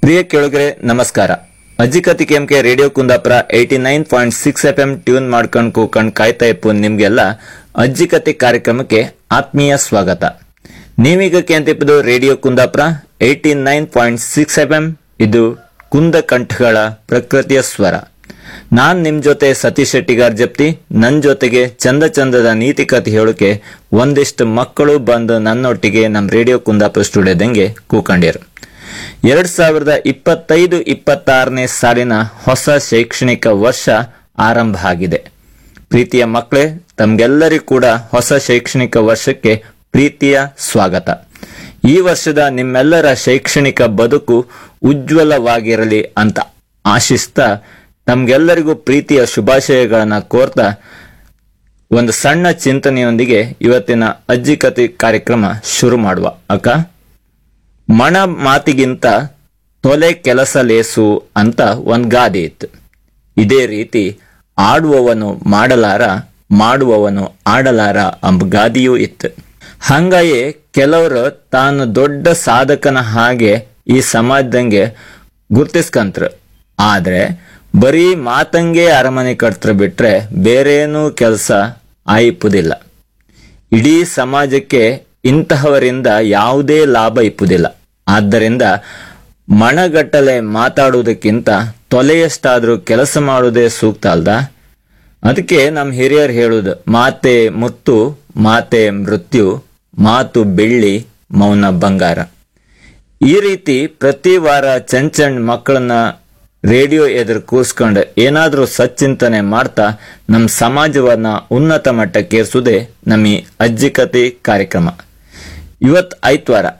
ಪ್ರಿಯ ಕೇಳುಗರೆ ನಮಸ್ಕಾರ ಅಜ್ಜಿಕತಿ ಕೆಂಕೆ radio Kundapura eighty nine point six F M tune ಮಾಡ್ಕೊಂಡ್ ಕೂಕೊಂಡ್ ಕಾಯ್ತಾ ಇಪ್ಪು ನಿಮ್ಗೆಲ್ಲ ಅಜ್ಜಿಕತಿ ಕಾರ್ಯಕ್ರಮಕ್ಕೆ ಆತ್ಮೀಯ ಸ್ವಾಗತ ನೀವೀಗ ಕೇಂತಿಪ್ಪದು radio Kundapura eighty nine point six F M ಇದು ಕುಂದ ಕಂಠಗಳ ಪ್ರಕೃತಿಯ ಸ್ವರ ನಾನ್ ನಿಮ್ ಜೊತೆ ಸತೀಶ್ ಶೆಟ್ಟಿಗಾರ್ ಜಪ್ತಿ ನನ್ ಜೊತೆಗೆ ಚಂದ ಚಂದದ ನೀತಿ ಕಥೆ ಹೇಳೋಕೆ ಒಂದಿಷ್ಟು ಮಕ್ಕಳು ಬಂದು ನನ್ನೊಟ್ಟಿಗೆ ನಮ್ ರೇಡಿಯೋ ಕುಂದಾಪುರ ಸ್ಟುಡಿಯೋದಂಗೆ ಕೂಕೊಂಡಿರು ಎರಡ್ ಸಾವಿರದ ಇಪ್ಪತ್ತೈದು ಇಪ್ಪತ್ತಾರನೇ ಸಾಲಿನ ಹೊಸ ಶೈಕ್ಷಣಿಕ ವರ್ಷ ಆರಂಭ ಆಗಿದೆ ಪ್ರೀತಿಯ ಮಕ್ಕಳೇ ತಮ್ಗೆಲ್ಲರಿಗೂ ಕೂಡ ಹೊಸ ಶೈಕ್ಷಣಿಕ ವರ್ಷಕ್ಕೆ ಪ್ರೀತಿಯ ಸ್ವಾಗತ ಈ ವರ್ಷದ ನಿಮ್ಮೆಲ್ಲರ ಶೈಕ್ಷಣಿಕ ಬದುಕು ಉಜ್ವಲವಾಗಿರಲಿ ಅಂತ ಆಶಿಸ್ತಾ ತಮ್ಗೆಲ್ಲರಿಗೂ ಪ್ರೀತಿಯ ಶುಭಾಶಯಗಳನ್ನ ಕೋರ್ತಾ ಒಂದು ಸಣ್ಣ ಚಿಂತನೆಯೊಂದಿಗೆ ಇವತ್ತಿನ ಅಜ್ಜಿ ಕತೆ ಕಾರ್ಯಕ್ರಮ ಶುರು ಮಾಡುವ ಅಕ್ಕ ಮಣ ಮಾತಿಗಿಂತ ತೊಲೆ ಕೆಲಸ ಲೇಸು ಅಂತ ಒಂದ್ ಗಾದೆ ಇತ್ತು ಇದೇ ರೀತಿ ಆಡುವವನು ಮಾಡಲಾರ ಮಾಡುವವನು ಆಡಲಾರ ಎಂಬ ಗಾದೆಯೂ ಇತ್ತು ಹಂಗಾಯೇ ಕೆಲವರು ತಾನು ದೊಡ್ಡ ಸಾಧಕನ ಹಾಗೆ ಈ ಸಮಾಜದಂಗೆ ಗುರ್ತಿಸ್ಕಂತ್ರ ಆದ್ರೆ ಬರೀ ಮಾತಂಗೆ ಅರಮನೆ ಕಟ್ತ್ರ ಬಿಟ್ರೆ ಬೇರೇನೂ ಕೆಲಸ ಆಯಿಪುದಿಲ್ಲ ಇಡೀ ಸಮಾಜಕ್ಕೆ ಇಂತಹವರಿಂದ ಯಾವುದೇ ಲಾಭ ಇಪ್ಪುದಿಲ್ಲ ಆದ್ದರಿಂದ ಮಣಗಟ್ಟಲೆ ಮಾತಾಡುವುದಕ್ಕಿಂತ ತೊಲೆಯಷ್ಟಾದ್ರೂ ಕೆಲಸ ಮಾಡುವುದೇ ಸೂಕ್ತ ಅಲ್ದ ಅದಕ್ಕೆ ನಮ್ಮ ಹಿರಿಯರು ಹೇಳುದು ಮಾತೆ ಮುತ್ತು ಮಾತೆ ಮೃತ್ಯು ಮಾತು ಬೆಳ್ಳಿ ಮೌನ ಬಂಗಾರ ಈ ರೀತಿ ಪ್ರತಿ ವಾರ ಚಂದ್ ಚಂದ್ ಮಕ್ಕಳನ್ನ ರೇಡಿಯೋ ಎದುರು ಕೂರ್ಸ್ಕೊಂಡು ಏನಾದ್ರೂ ಸಚ್ಚಿಂತನೆ ಮಾಡ್ತಾ ನಮ್ಮ ಸಮಾಜವನ್ನ ಉನ್ನತ ಮಟ್ಟಕ್ಕೇರಿಸುವುದೇ ನಮ್ಮ ಈ ಅಜ್ಜಿ ಕತೆ ಕಾರ್ಯಕ್ರಮ ಇವತ್ ಐತ್ವಾರ